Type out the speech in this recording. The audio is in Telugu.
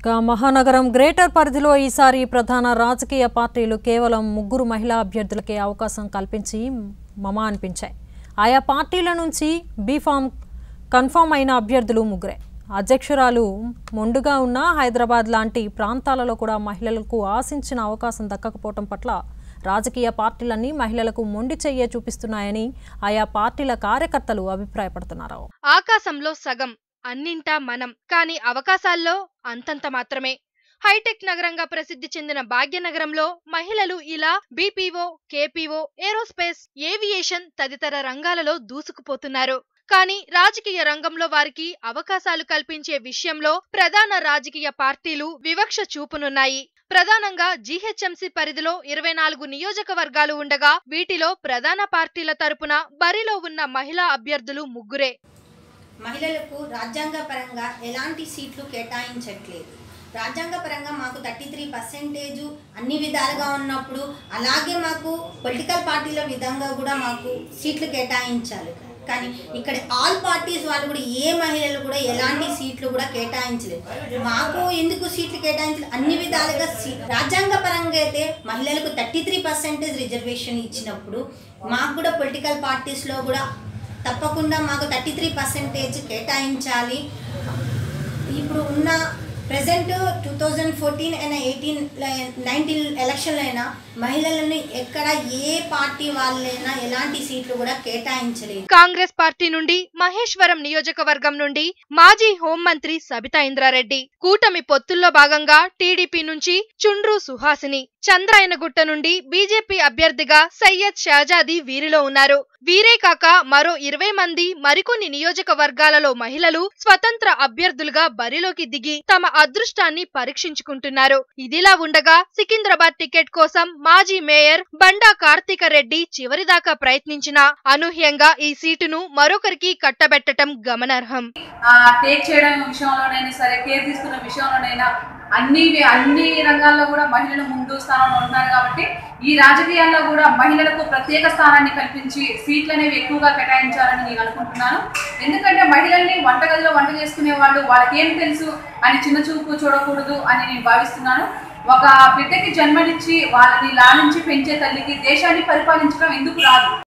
ఇక మహానగరం గ్రేటర్ పరిధిలో ఈసారి ప్రధాన రాజకీయ పార్టీలు కేవలం ముగ్గురు మహిళా అభ్యర్థులకే అవకాశం కల్పించి మమ అనిపించాయి ఆయా పార్టీల నుంచి బీఫామ్ కన్ఫామ్ అయిన అభ్యర్థులు ముగ్గురే అధ్యక్షురాలు మొండుగా ఉన్న హైదరాబాద్ లాంటి ప్రాంతాలలో కూడా మహిళలకు ఆశించిన అవకాశం దక్కకపోవటం పట్ల రాజకీయ పార్టీలన్నీ మహిళలకు మొండి చెయ్యే చూపిస్తున్నాయని ఆయా పార్టీల కార్యకర్తలు అభిప్రాయపడుతున్నారు ఆకాశంలో సగం అన్నింటా మనం కానీ అవకాశాల్లో అంతంత మాత్రమే హైటెక్ నగరంగా ప్రసిద్ధి చెందిన భాగ్యనగరంలో మహిళలు ఇలా బీపీఓ కేపీఓ ఏరోస్పేస్ ఏవియేషన్ తదితర రంగాలలో దూసుకుపోతున్నారు కానీ రాజకీయ రంగంలో వారికి అవకాశాలు కల్పించే విషయంలో ప్రధాన రాజకీయ పార్టీలు వివక్ష చూపునున్నాయి ప్రధానంగా జీహెచ్ఎంసీ పరిధిలో ఇరవై నాలుగు నియోజకవర్గాలు ఉండగా వీటిలో ప్రధాన పార్టీల తరపున బరిలో ఉన్న మహిళా అభ్యర్థులు ముగ్గురే మహిళలకు రాజ్యాంగ పరంగా ఎలాంటి సీట్లు కేటాయించట్లేదు రాజ్యాంగ పరంగా మాకు థర్టీ త్రీ పర్సెంటేజ్ అన్ని విధాలుగా ఉన్నప్పుడు అలాగే మాకు పొలిటికల్ పార్టీల విధంగా కూడా మాకు సీట్లు కేటాయించాలి కానీ ఇక్కడ ఆల్ పార్టీస్ వాళ్ళు కూడా ఏ మహిళలు కూడా ఎలాంటి సీట్లు కూడా కేటాయించలేదు మాకు ఎందుకు సీట్లు కేటాయించలేదు అన్ని విధాలుగా సీ రాజ్యాంగ పరంగా అయితే మహిళలకు థర్టీ త్రీ పర్సెంటేజ్ రిజర్వేషన్ ఇచ్చినప్పుడు మాకు కూడా పొలిటికల్ పార్టీస్లో కూడా తప్పకుండా మాకు థర్టీ త్రీ పర్సెంటేజ్ కేటాయించాలి ఇప్పుడు ఉన్న ప్రజెంట్ టూ థౌజండ్ ఫోర్టీన్ అయినా ఎయిటీన్ నైన్టీన్ ఎలక్షన్లో అయినా మహిళలను ఎక్కడ ఏ పార్టీ వాళ్ళైనా ఎలాంటి సీట్లు కూడా కేటాయించలేదు కాంగ్రెస్ పార్టీ నుండి మహేశ్వరం నియోజకవర్గం నుండి మాజీ హోంమంత్రి సబితా ఇంద్రారెడ్డి కూటమి పొత్తుల్లో భాగంగా టీడీపీ నుంచి చుండ్రు సుహాసిని చంద్రాయనగుట్ట నుండి బీజేపీ అభ్యర్థిగా సయ్యద్ షాజాది వీరిలో ఉన్నారు వీరే కాక మరో ఇరవై మంది మరికొన్ని నియోజకవర్గాలలో మహిళలు స్వతంత్ర అభ్యర్థులుగా బరిలోకి దిగి తమ అదృష్టాన్ని పరీక్షించుకుంటున్నారు ఇదిలా ఉండగా సికింద్రాబాద్ టికెట్ కోసం మాజీ మేయర్ బండా కార్తీక రెడ్డి చివరిదాకా ప్రయత్నించినా అనూహ్యంగా ఈ సీటును మరొకరికి కట్టబెట్టడం గమనార్హం ఆ టేక్ చేయడం విషయంలోనైనా సరే కేర్ తీసుకున్న విషయంలోనైనా అన్ని అన్ని రంగాల్లో కూడా మహిళలు ముందు స్థానంలో ఉన్నారు కాబట్టి ఈ రాజకీయాల్లో కూడా మహిళలకు ప్రత్యేక స్థానాన్ని కల్పించి సీట్లు అనేవి ఎక్కువగా కేటాయించాలని నేను అనుకుంటున్నాను ఎందుకంటే మహిళల్ని వంటగదిలో వంట చేసుకునే వాళ్ళు వాళ్ళకి ఏం తెలుసు అని చిన్న చూపు చూడకూడదు అని నేను భావిస్తున్నాను ఒక బిడ్డకి జన్మనిచ్చి వాళ్ళని లాలించి పెంచే తల్లికి దేశాన్ని పరిపాలించడం ఎందుకు రాదు